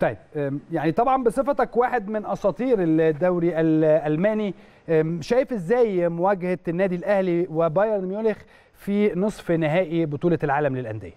طيب أم، يعني طبعا بصفتك واحد من اساطير الدوري الالماني أم، شايف ازاي مواجهه النادي الاهلي وبايرن ميونخ في نصف نهائي بطوله العالم للانديه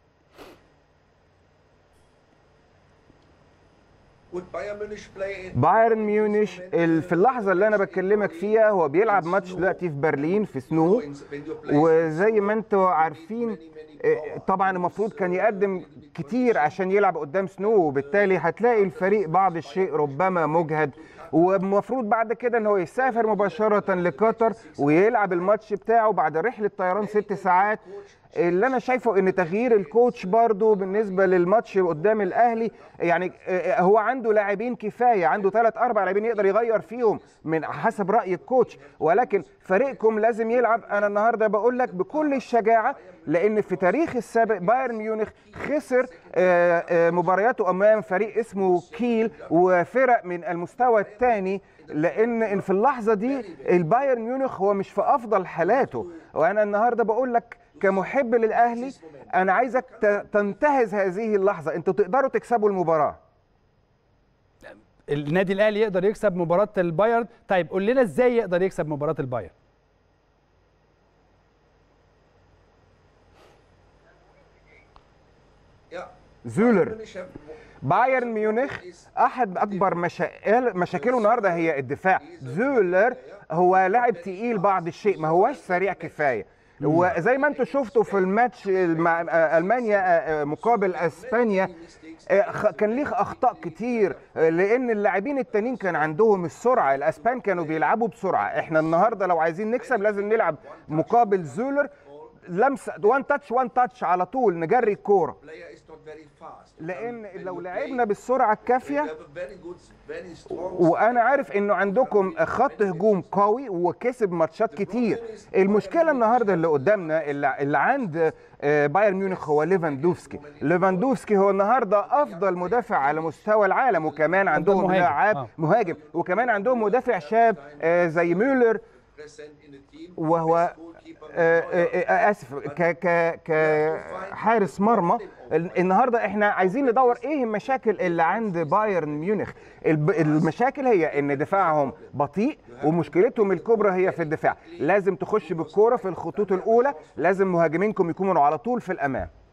بايرن ميونخ ال- في اللحظه اللي انا بكلمك فيها هو بيلعب ماتش دلوقتي في برلين في سنو وزي ما انتوا عارفين آه، طبعا المفروض كان يقدم كتير عشان يلعب قدام سنو وبالتالي هتلاقي الفريق بعض الشيء ربما مجهد والمفروض بعد كده ان هو يسافر مباشره لقطر ويلعب الماتش بتاعه بعد رحله طيران ست ساعات اللي انا شايفه ان تغيير الكوتش برضو بالنسبه للماتش قدام الاهلي يعني آه، هو عنده لاعبين كفايه عنده ثلاث اربع لاعبين يقدر يغير فيهم من حسب راي الكوتش ولكن فريقكم لازم يلعب انا النهارده بقول لك بكل الشجاعه لان في تاريخ السابق بايرن ميونخ خسر آه، آه، مبارياته امام فريق اسمه كيل وفرق من المستوى الثاني لان إن في اللحظه دي البايرن ميونخ هو مش في افضل حالاته وانا النهارده بقول لك كمحب للاهلي انا عايزك ت- تنتهز هذه اللحظه انتوا تقدروا تكسبوا المباراه النادي الاهلي يقدر يكسب مباراه البايرن طيب قول لنا ازاي يقدر يكسب مباراه البايرن زولر بايرن ميونخ احد اكبر مشاكل مشاكله النهارده هي الدفاع زولر هو لاعب تقيل بعض الشيء ما هوش سريع كفايه وزي ما انتم شفتوا في الماتش مع المانيا مقابل اسبانيا خ- كان ليه اخطاء كتير لان اللاعبين التانيين كان عندهم السرعه الاسبان كانوا بيلعبوا بسرعه احنا النهارده لو عايزين نكسب لازم نلعب مقابل زولر لمسه وان تاتش وان تاتش على طول نجري الكوره لان لو لعبنا بالسرعه الكافيه وانا عارف انه عندكم خط هجوم قوي وكسب ماتشات كتير المشكله النهارده اللي قدامنا اللي, اللي عند آه، بايرن ميونخ هو ليفاندوفسكي ليفاندوفسكي هو النهارده افضل مدافع على مستوى العالم وكمان عندهم مهاجم. لاعب آه. مهاجم وكمان عندهم مدافع شاب آه، زي ميولر وهو آه، آه، آه، اسف ك ك كحارس مرمى ال- النهارده احنا عايزين ندور ايه المشاكل اللي عند بايرن ميونخ الب- المشاكل هي ان دفاعهم بطيء ومشكلتهم الكبرى هي في الدفاع لازم تخش بالكوره في الخطوط الاولى لازم مهاجمينكم يكونوا على طول في الامام